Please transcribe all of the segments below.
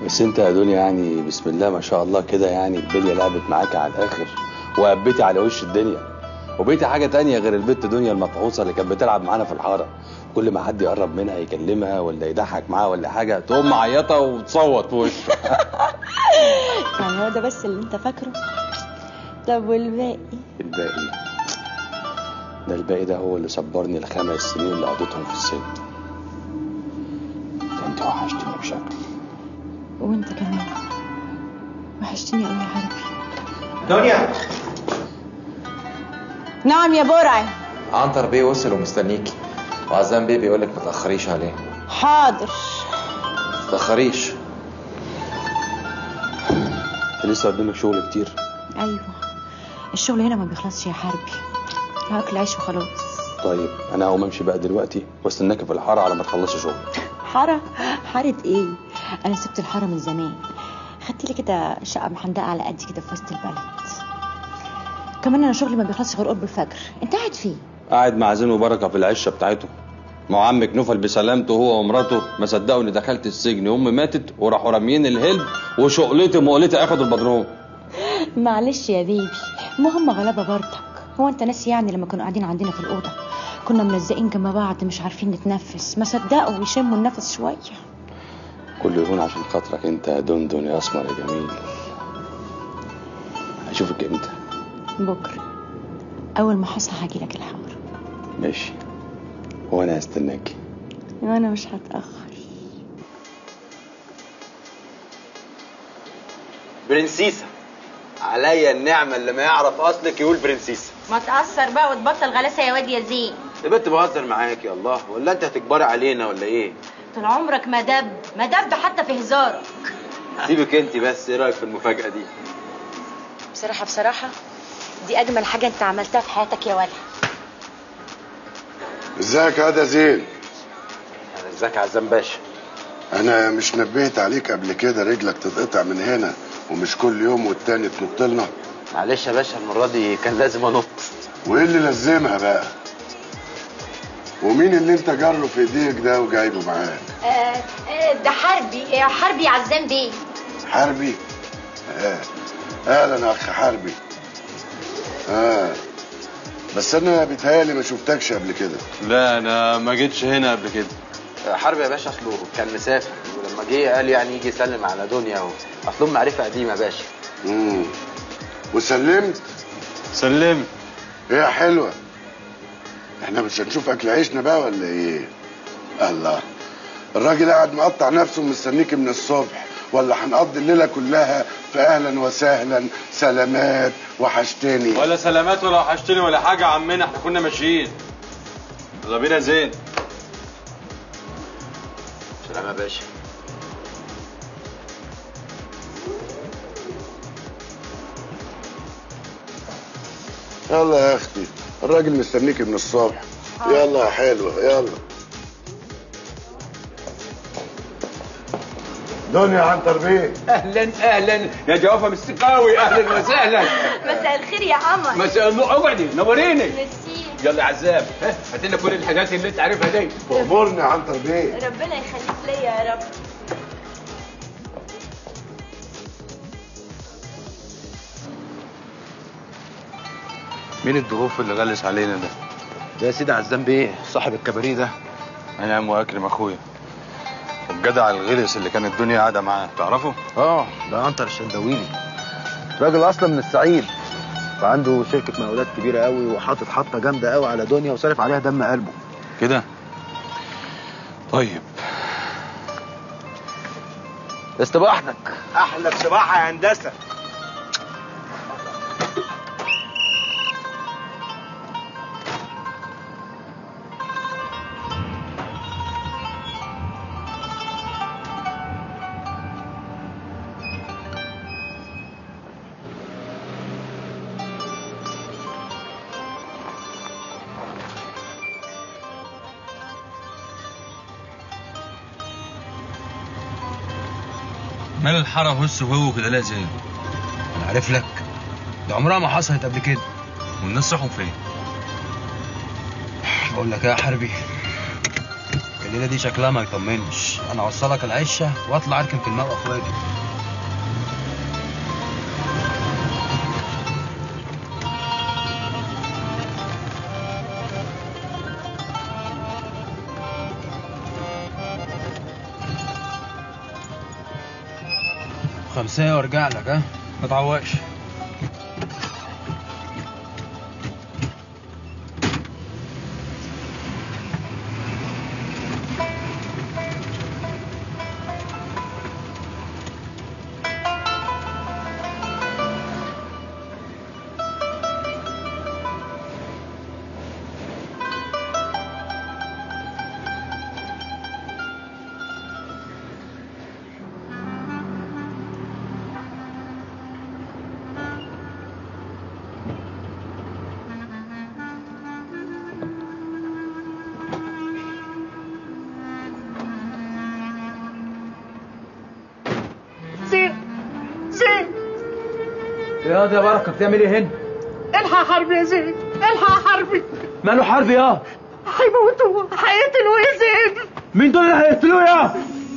بس انت يا دنيا يعني بسم الله ما شاء الله كده يعني البليه لعبت معاك على الاخر وقبيتي على وش الدنيا وبقيتي حاجه تانية غير البت دنيا المفعوصه اللي كانت بتلعب معانا في الحاره كل ما حد يقرب منها يكلمها ولا يضحك معاها ولا حاجه تقوم معيطه وتصوت في وشه يعني هو ده بس اللي انت فاكره طب والباقي الباقي ده الباقي ده هو اللي صبرني الخمس سنين اللي قضيتهم في السجن ده انت وحشتني بشكل وانت كمان وحشتني قوي يا حبيبي دنيا نعم يا برعي عنتر بيه وصل ومستنيكي وعزام بيه بيقولك ما تاخريش عليه حاضر ما تاخريش انت لسه قدامك شغل كتير ايوه الشغل هنا ما بيخلصش يا حربي هاكل عيش وخلاص طيب انا هقوم امشي بقى دلوقتي واستناك في الحاره على ما تخلصي شغل حارة حارة ايه انا سبت الحارة من زمان خدت لي كده شقة محندقة على قدي كده في وسط البلد كمان انا شغلي ما بيخلصش غير قرب الفجر انت قاعد فين قاعد مع زين وبركه في العشه بتاعته ما هو عمك نوفل بسلامته هو ومراته ما صدقوا اني دخلت السجن امي ماتت وراحوا راميين الهلب وشقلتي ومقلتي اخدوا البدروم معلش يا بيبي ما هم غلابة برضك هو انت ناسي يعني لما كانوا قاعدين عندنا في الأوضة كنا ملزقين جنب بعض مش عارفين نتنفس ما صدقوا يشموا النفس شوية كله يهون عشان خاطرك انت يا دندن يا اسمر يا جميل اشوفك امتى بكرة أول ما حصل هجيلك الحارة ماشي وانا هستناكي وأنا مش هتأخر برنسيسة عليا النعمة اللي ما يعرف أصلك يقول برنسيسة ما تأثر بقى وتبطل غلاسة يا واد يا زين يا بنت بهزر معاك يا الله ولا أنت هتكبري علينا ولا إيه؟ طول عمرك ما دب ما دب حتى في هزارك سيبك أنت بس إيه رأيك في المفاجأة دي؟ بصراحة بصراحة دي أجمل حاجة أنت عملتها في حياتك يا ولد ازيك يا ده زين أنا إزيك يا عزام باشا انا مش نبهت عليك قبل كده رجلك تتقطع من هنا ومش كل يوم والتاني تنط لنا معلش يا باشا المرة دي كان لازم أنط وايه اللي لزمها بقى ومين اللي انت جره في ايديك ده وجايبه معاك ده حربي حربي عزام بيه حربي آه. اهلا يا اخ حربي اه بس انا بيتهيألي ما شفتكش قبل كده لا انا ما جيتش هنا قبل كده حرب يا باشا أصله كان مسافر ولما جه قال يعني يجي يسلم على دنيا و... أصلهم معرفة قديمة يا باشا امم وسلمت سلمت ايه يا حلوه احنا مش هنشوف اكل عيشنا بقى ولا ايه الله الراجل قاعد مقطع نفسه مستنيكي من الصبح ولا هنقضي الليله كلها في اهلا وسهلا سلامات وحشتني ولا سلامات ولا وحشتني ولا حاجه يا عمنا احنا كنا ماشيين يلا بينا زين سلام يا باشا يلا يا اختي الراجل مستنيكي من الصبح يلا يا حلوه يلا دنيا عنتر بيه اهلا اهلا يا جوافه مستقاوي اهلا وسهلا مساء الخير يا قمر مساء النور اقعدي نوريني ميرسي يلا يا عزام ها، هات لنا كل الحاجات اللي انت عارفها دي امرني يا عنتر بيه ربنا يخليك ليا يا رب مين الضغوف اللي غلس علينا ده ده يا سيدي عزام بيه صاحب الكباريه ده انا ام اكرم اخويا والجدع الغلس اللي كان الدنيا قاعده معاه تعرفه اه ده عنتر الشندويلي راجل اصلا من الصعيد فعنده شركه مقاولات كبيره قوي وحاطط حطه جامده قوي على دنيا وصارف عليها دم قلبه كده طيب استباحتك احلى بصباحه يا هندسه مال الحاره هس وهو كده لا زين انا عارف لك ده عمرها ما حصلت قبل كده والناس راحوا فين بقول لك يا حربي الليله دي شكلها ما يطمنش انا اوصلك العشه واطلع اركن في الموقف واجي خمسة وارجع لك ها ما تعوقش زين زين يا دي يا بركه بتعمل ايه هنا؟ الحق حربي يا زين الحق حربي ماله حرب يا هيموتوه هيقتلوه يا زين مين دول اللي هيقتلوه يا؟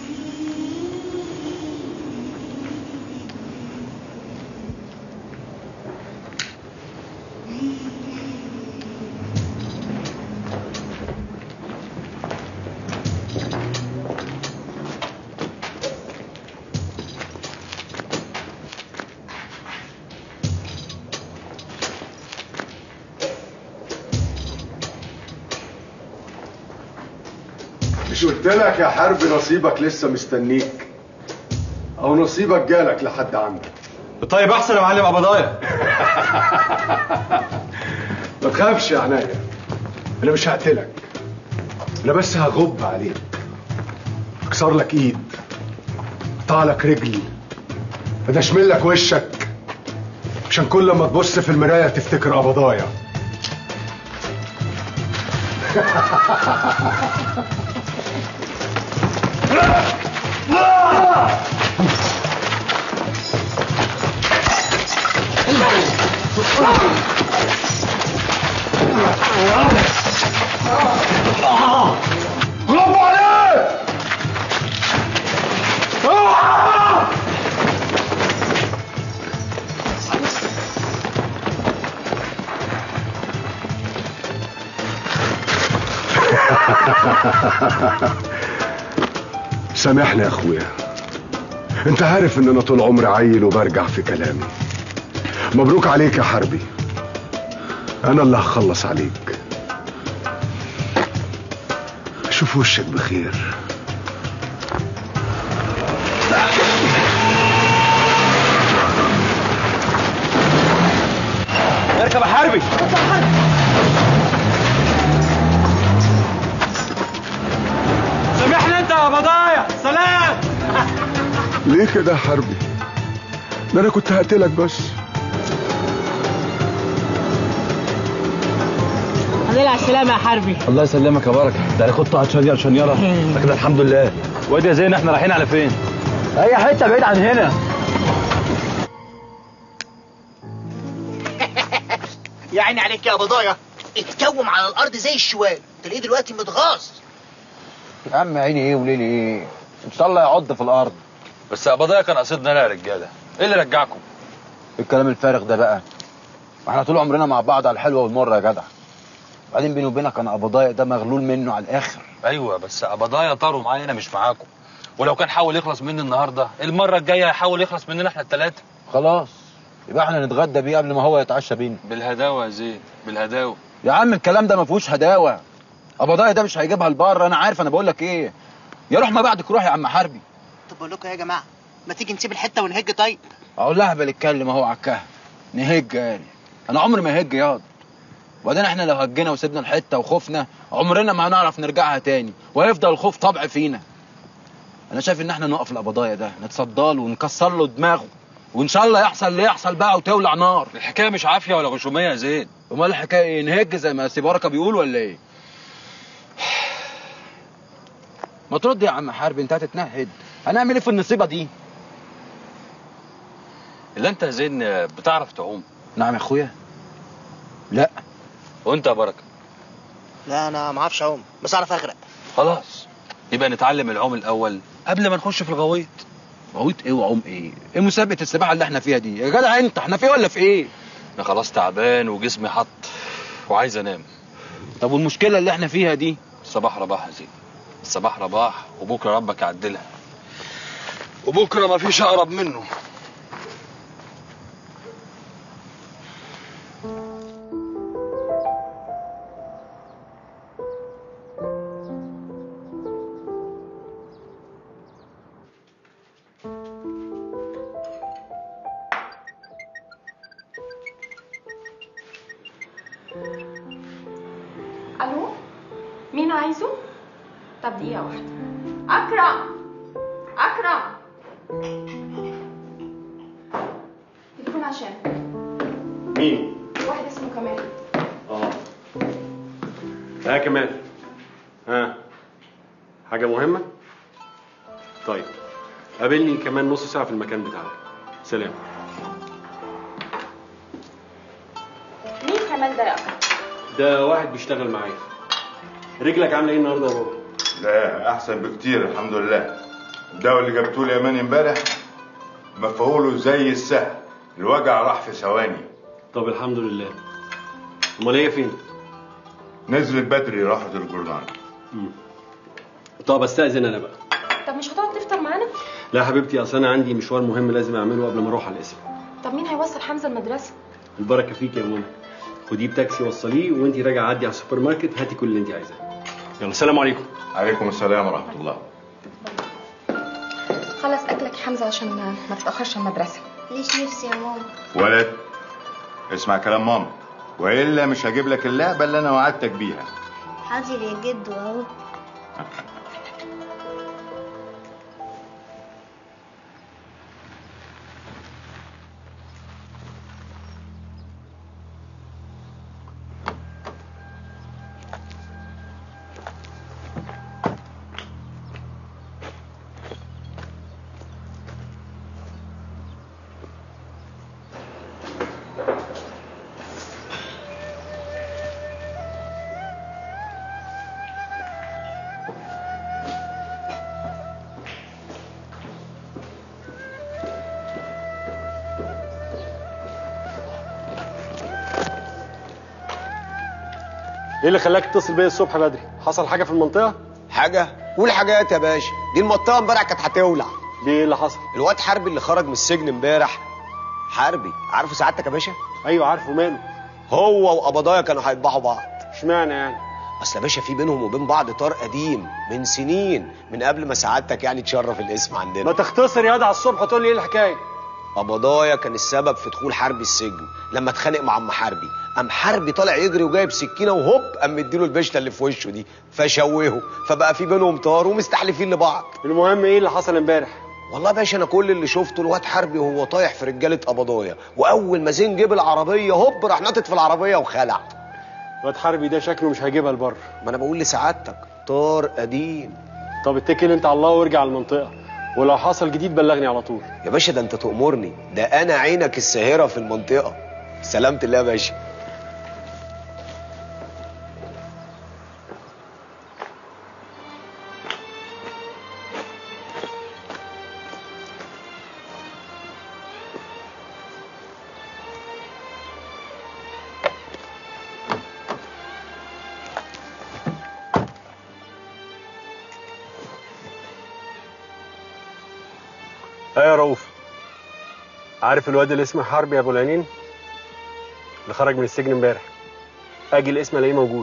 مش قلت لك يا حرب نصيبك لسه مستنيك او نصيبك جالك لحد عندك طيب احسن يا معلم قبضايا ما تخافش يا عناية انا مش هقتلك انا بس هغب عليك اكسر لك ايد اقطع لك رجل ادشمل لك وشك عشان كل ما تبص في المرايه تفتكر قبضايا برافو عليك سامحني يا اخويا انت عارف ان انا طول عمري عيل وبرجع في كلامي مبروك عليك يا حربي انا اللي هخلص عليك اشوف وشك بخير اركب يا حربي سامحني انت يا بضايع سلام ليه كده يا حربي ده انا كنت هقتلك بس الحمد لله على السلامة يا حربي الله يسلمك يا بركه ده انا كنت هتشير شنيره ده كده الحمد لله وادي يا زين احنا رايحين على فين اي حته بعيد عن هنا يا عيني عليك يا بضايا اتكوم على الارض زي الشوال تلاقيه دلوقتي متغاظ يا عم عيني ايه وليلي ايه ان شاء الله يعض في الارض بس قبضايا كان قصدنا انا يا رجاله ايه اللي رجعكم الكلام الفارغ ده بقى احنا طول عمرنا مع بعض على الحلوه والمره يا جدع بعدين بيني وبينك انا قبضايا ده مغلول منه على الاخر ايوه بس قبضايا طاروا معايا انا مش معاكم ولو كان حاول يخلص مني النهارده المره الجايه هيحاول يخلص مننا احنا الثلاثه خلاص يبقى احنا نتغدى بيه قبل ما هو يتعشى بينا بالهداوه يا زين بالهداوه يا عم الكلام ده ما فيهوش هداوه قبضايا ده مش هيجيبها لبره انا عارف انا بقول لك ايه يا روح ما بعدك روح يا عم حربي طب بقول لكم إيه يا جماعه ما تيجي نسيب الحته ونهج طيب اقول لها بنتكلم اهو على الكهف نهج يعني انا عمري ما هج ياض وبعدين احنا لو هجينا وسيبنا الحته وخفنا عمرنا ما هنعرف نرجعها تاني وهيفضل الخوف طبع فينا انا شايف ان احنا نقف القبضايه ده نتصدى له ونكسر له دماغه وان شاء الله يحصل اللي يحصل بقى وتولع نار الحكايه مش عافيه ولا غشوميه يا زين امال الحكايه ايه نهج زي ما سي بركه بيقول ولا ايه ما ترد يا عم حرب انت هتتنهد هنعمل ايه في النصيبه دي اللي انت يا زين بتعرف تعوم نعم يا اخويا لا وانت يا بركه لا انا ما اعرفش اعوم بس اعرف اغرق خلاص يبقى نتعلم العوم الاول قبل ما نخش في الغويط غويط ايه وعوم ايه ايه مسابقه السباحه اللي احنا فيها دي يا جدع انت احنا في إيه ولا في ايه انا خلاص تعبان وجسمي حط وعايز انام طب والمشكله اللي احنا فيها دي الصباح رباح يا سيدي الصباح رباح وبكره ربك يعدلها وبكره ما فيش اقرب منه الو مين عايزه طب دقيقه واحده اكرم اكرم تليفون عشان مين؟ واحد اسمه كمال اه ها كمال ها حاجة مهمة؟ طيب قابلني كمان نص ساعة في المكان بتاعك سلام مين كمال ده يا اكرم ده واحد بيشتغل معايا رجلك عاملة ايه النهارده يا بابا؟ لا احسن بكتير الحمد لله الدواء اللي جبتوه لي امان امبارح مفعوله زي السهل الوجع راح في ثواني طب الحمد لله امال هي فين؟ نزلت بدري راحت الجرنان طب استأذن انا بقى طب مش هتقعد تفطر معانا لا يا حبيبتي اصل انا عندي مشوار مهم لازم اعمله قبل ما اروح على القسم طب مين هيوصل حمزه المدرسه البركة فيك يا منى خديه بتاكسي وصليه وانت راجعه عدي على السوبر ماركت هاتي كل اللي انت عايزاه يلا السلام عليكم عليكم السلام ورحمة الله خلص اكلك يا حمزه عشان ما ما تتاخرش على المدرسه ليش نفسي يا ماما ولد اسمع كلام ماما والا مش هجيب لك اللعبة اللي انا وعدتك بيها حاضر يا جدو اهو ايه اللي خلاك تتصل بيا الصبح بدري؟ حصل حاجة في المنطقة؟ حاجة؟ قول حاجات يا باشا دي المنطقة امبارح كانت هتولع دي ايه اللي حصل؟ الواد حربي اللي خرج من السجن امبارح حربي عارفه سعادتك يا باشا؟ ايوه عارفه ماله هو وقبضايا كانوا هيذبحوا بعض اشمعنى يعني؟ اصل يا باشا في بينهم وبين بعض طار قديم من سنين من قبل ما سعادتك يعني تشرف الاسم عندنا ما تختصر يا على الصبح وتقول لي ايه الحكاية؟ قبضايا كان السبب في دخول حربي السجن لما اتخانق مع ام حربي قام حربي طالع يجري وجايب سكينه وهوب قام مديله البشته اللي في وشه دي فشوهه فبقى في بينهم طار ومستحلفين لبعض المهم ايه اللي حصل امبارح والله يا باشا انا كل اللي شفته الواد حربي وهو طايح في رجاله قبضايا واول ما زين جيب العربيه هوب راح ناطط في العربيه وخلع الواد حربي ده شكله مش هيجيبها لبره ما انا بقول لسعادتك طار قديم طب اتكل انت على الله وارجع المنطقة ولو حصل جديد بلغني على طول يا باشا ده انت تأمرني ده انا عينك الساهره في المنطقه سلامة الله يا باشا ايه يا رؤوف عارف الواد اللي اسمه حربي يا ابو العينين اللي خرج من السجن امبارح اجي الاسم الاقيه موجود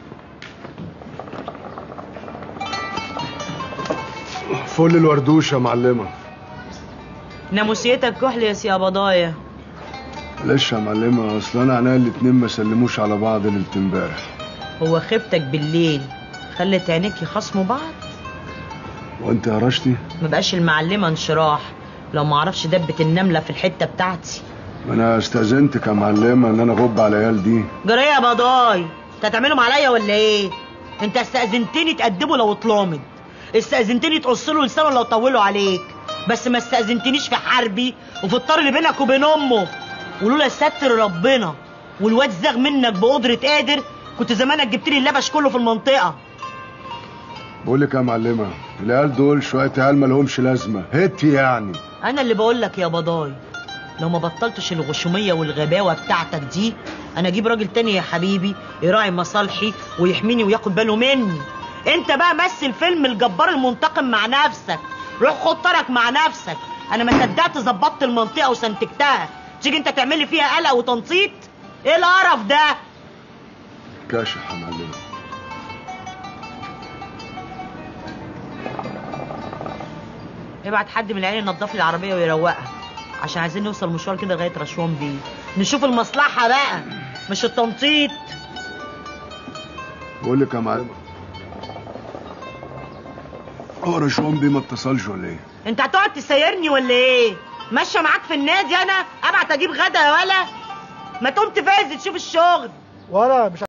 فل الوردوش يا معلمة ناموسيتك كحل يا سي قبضايا معلش يا معلمة اصل انا عينيا الاتنين ما سلموش على بعض ليلة امبارح هو خيبتك بالليل خلت عينيك يخصموا بعض وانت يا رشتي ما بقاش المعلمه انشراح لو ما اعرفش دبه النمله في الحته بتاعتي ما انا استأذنتك يا معلمة ان انا اغب على العيال دي جرى يا بضاي انت هتعملهم عليا ولا ايه انت استاذنتني تأدبه لو اتلامد استاذنتني تقص له لسانه لو طولوا عليك بس ما استاذنتنيش في حربي وفي الطار اللي بينك وبين امه ولولا ستر ربنا والواد زاغ منك بقدرة قادر كنت زمانك جبت لي اللبش كله في المنطقة بقول لك يا معلمه العيال دول شويه عيال مالهمش لازمه هتي يعني انا اللي بقول لك يا بضاي لو ما بطلتش الغشوميه والغباوه بتاعتك دي انا اجيب راجل تاني يا حبيبي يراعي مصالحي ويحميني وياخد باله مني انت بقى مثل فيلم الجبار المنتقم مع نفسك روح خد طرك مع نفسك انا ما صدقت ظبطت المنطقه وسنتجتها تيجي انت تعمل لي فيها قلق وتنطيط ايه القرف ده كاشح يا معلمه ابعت حد من العيال ينضف لي العربيه ويروقها عشان عايزين نوصل مشوار كده لغايه رشوان بيه نشوف المصلحه بقى مش التنطيط بقول لك يا معلمه هو رشوان بيه ما اتصلش ولا ايه انت هتقعد تسيرني ولا ايه ماشيه معاك في النادي انا ابعت اجيب غدا يا ولا ما تقوم تفاز تشوف الشغل ولا مش